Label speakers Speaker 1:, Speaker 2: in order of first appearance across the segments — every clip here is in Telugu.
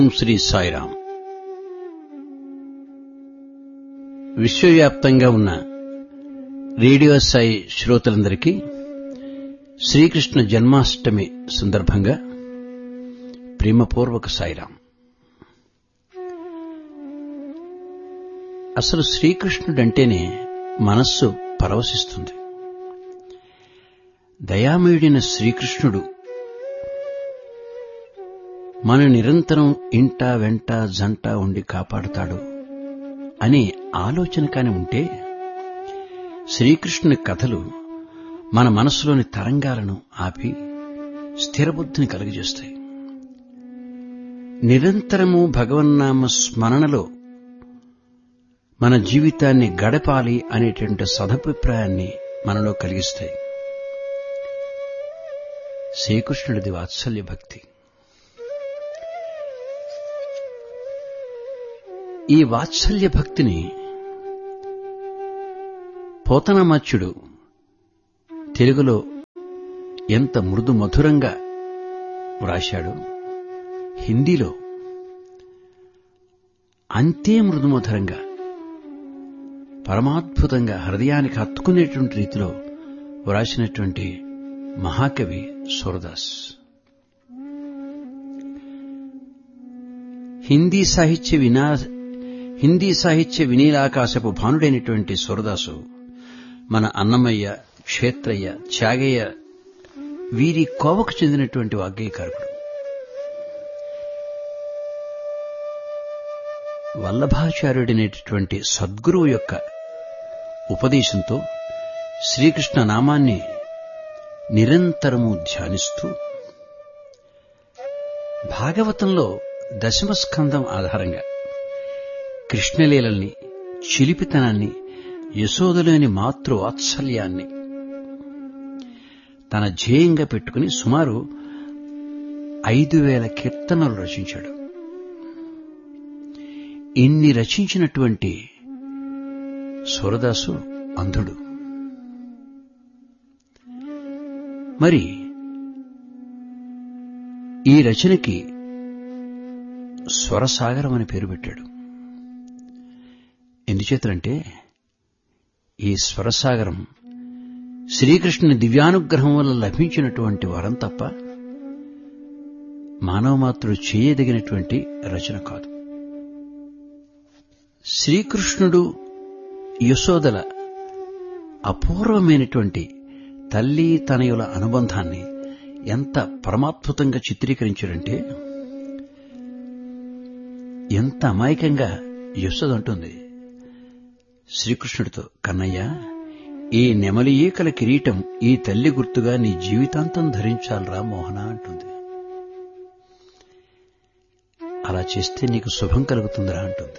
Speaker 1: శ్రీ సాయిరాం విశ్వవ్యాప్తంగా ఉన్న రేడియో సాయి శ్రోతలందరికీ శ్రీకృష్ణ జన్మాష్టమి సందర్భంగా ప్రేమపూర్వక సాయిరాం అసలు శ్రీకృష్ణుడంటేనే మనస్సు పరవశిస్తుంది దయామయుడైన శ్రీకృష్ణుడు మన నిరంతరం ఇంట వెంట జంట ఉండి కాపాడుతాడు అనే ఆలోచన కాని ఉంటే శ్రీకృష్ణుని కథలు మన మనసులోని తరంగాలను ఆపి స్థిరబుద్ధిని కలుగజేస్తాయి నిరంతరము భగవన్నామ స్మరణలో మన జీవితాన్ని గడపాలి అనేటువంటి సదభిప్రాయాన్ని మనలో కలిగిస్తాయి శ్రీకృష్ణుడిది వాత్సల్య భక్తి ఈ వాత్సల్య భక్తిని పోతనమాచ్యుడు తెలుగులో ఎంత మృదు మధురంగా వ్రాశాడు హిందీలో అంతే మృదు మధురంగా పరమాద్భుతంగా హృదయానికి హత్తుకునేటువంటి రీతిలో వ్రాసినటువంటి మహాకవి సూరదాస్ హిందీ సాహిత్య వినా హిందీ సాహిత్య వినీలాకాశపు భానుడైనటువంటి సూరదాసు మన అన్నమయ్య క్షేత్రయ్య త్యాగయ్య వీరి కోవకు చెందినటువంటి వాగ్గేయకారకుడు వల్లభాచార్యుడైనటువంటి సద్గురువు యొక్క ఉపదేశంతో శ్రీకృష్ణ నామాన్ని నిరంతరము ధ్యానిస్తూ భాగవతంలో దశమస్కందం ఆధారంగా కృష్ణలీలల్ని చిలిపితనాన్ని యశోదలోని మాతృవాత్సల్యాన్ని తన ధ్యేయంగా పెట్టుకుని సుమారు ఐదు వేల కీర్తనలు రచించాడు ఇన్ని రచించినటువంటి సూరదాసు అంధుడు మరి ఈ రచనకి స్వరసాగరం అని పేరు పెట్టాడు ఎందుచేతంటే ఈ స్వరసాగరం శ్రీకృష్ణుని దివ్యానుగ్రహం వల్ల లభించినటువంటి వరం తప్ప మానవమాత్రుడు చేయదగినటువంటి రచన కాదు శ్రీకృష్ణుడు యశోదల అపూర్వమైనటువంటి తల్లి తనయుల అనుబంధాన్ని ఎంత పరమాద్భుతంగా చిత్రీకరించారంటే ఎంత అమాయకంగా యశోద అంటుంది శ్రీకృష్ణుడితో కన్నయ్య ఈ నెమలి ఈకల కిరీటం ఈ తల్లి గుర్తుగా నీ జీవితాంతం ధరించాలరా మోహన అంటుంది అలా చేస్తే నీకు శుభం కలుగుతుందిరా అంటుంది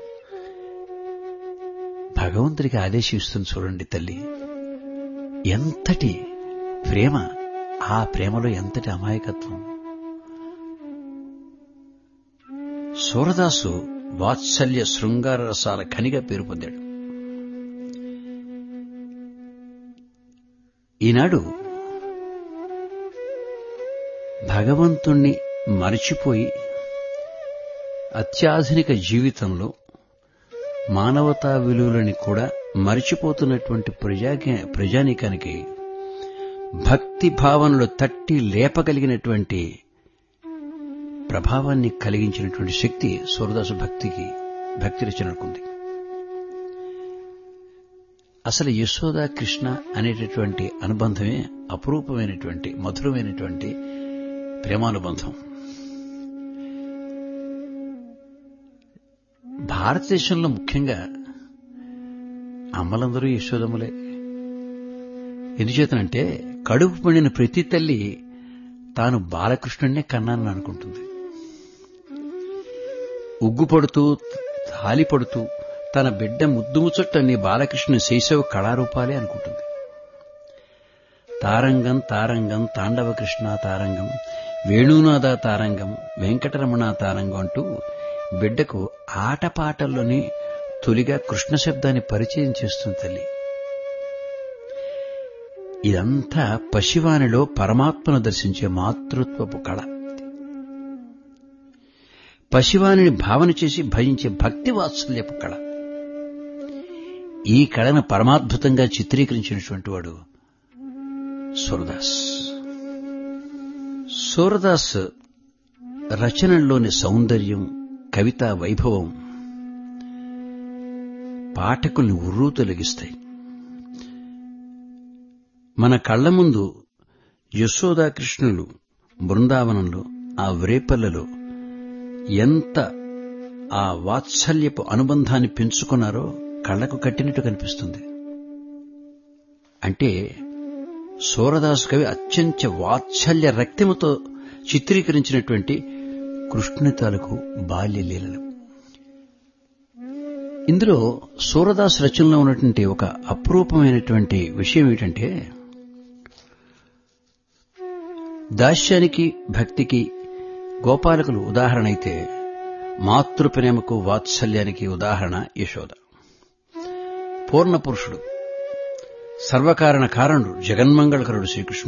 Speaker 1: భగవంతుడికి ఆదేశిస్తుంది చూడండి తల్లి ఎంతటి ప్రేమ ఆ ప్రేమలో ఎంతటి అమాయకత్వం సూరదాసు వాత్సల్య శృంగార రసాల ఖనిగా పేరు పొందాడు ఈనాడు భగవంతుణ్ణి మరిచిపోయి అత్యాధునిక జీవితంలో మానవతా విలువలని కూడా మరిచిపోతున్నటువంటి ప్రజా ప్రజానీకానికి భక్తి భావనలు తట్టి లేపగలిగినటువంటి ప్రభావాన్ని కలిగించినటువంటి శక్తి సూరదాసు భక్తికి భక్తి రచనకుంది అసలు యశోద కృష్ణ అనేటటువంటి అనుబంధమే అపురూపమైనటువంటి మధురమైనటువంటి ప్రేమానుబంధం భారతదేశంలో ముఖ్యంగా అమ్మలందరూ యశోదములే ఎందుచేతనంటే కడుపు పండిన ప్రతి తల్లి తాను బాలకృష్ణుడినే కన్నానని అనుకుంటుంది ఉగ్గుపడుతూ తాలిపడుతూ తన బిడ్డ ముద్దు ముచ్చట్టని బాలకృష్ణ శైశవ కళారూపాలే అనుకుంటుంది తారంగం తారంగం తాండవ కృష్ణ తారంగం వేణునాథ తారంగం వెంకటరమణ తారంగం అంటూ బిడ్డకు ఆటపాటల్లోని తొలిగా కృష్ణ శబ్దాన్ని పరిచయం చేస్తుంది తల్లి ఇదంతా పశివానిలో పరమాత్మను దర్శించే మాతృత్వపు కళ పసివానిని భావన చేసి భజించే భక్తి వాత్సల్యపు కళ ఈ కళను పరమాద్భుతంగా చిత్రీకరించినటువంటి వాడు సూరదాస్ సూరదాస్ రచనల్లోని సౌందర్యం కవితా వైభవం పాఠకుల్ని ఉర్రూ తొలగిస్తాయి మన కళ్ల ముందు యశోదాకృష్ణులు బృందావనంలో ఆ వ్రేపల్లలో ఎంత ఆ వాత్సల్యపు అనుబంధాన్ని పెంచుకున్నారో కళ్లకు కట్టినట్టు కనిపిస్తుంది అంటే సూరదాసు కవి అత్యంత వాత్సల్య రక్తముతో చిత్రీకరించినటువంటి కృష్ణుని తాలూకు బాల్య లీలలు ఇందులో సూరదాస్ రచనలో ఉన్నటువంటి ఒక అపురూపమైనటువంటి విషయం ఏమిటంటే దాస్యానికి భక్తికి గోపాలకులు ఉదాహరణ అయితే మాతృప్రేమకు వాత్సల్యానికి ఉదాహరణ యశోద పూర్ణపురుషుడు సర్వకారణ కారణుడు జగన్మంగళకరుడు శ్రీకృష్ణుడు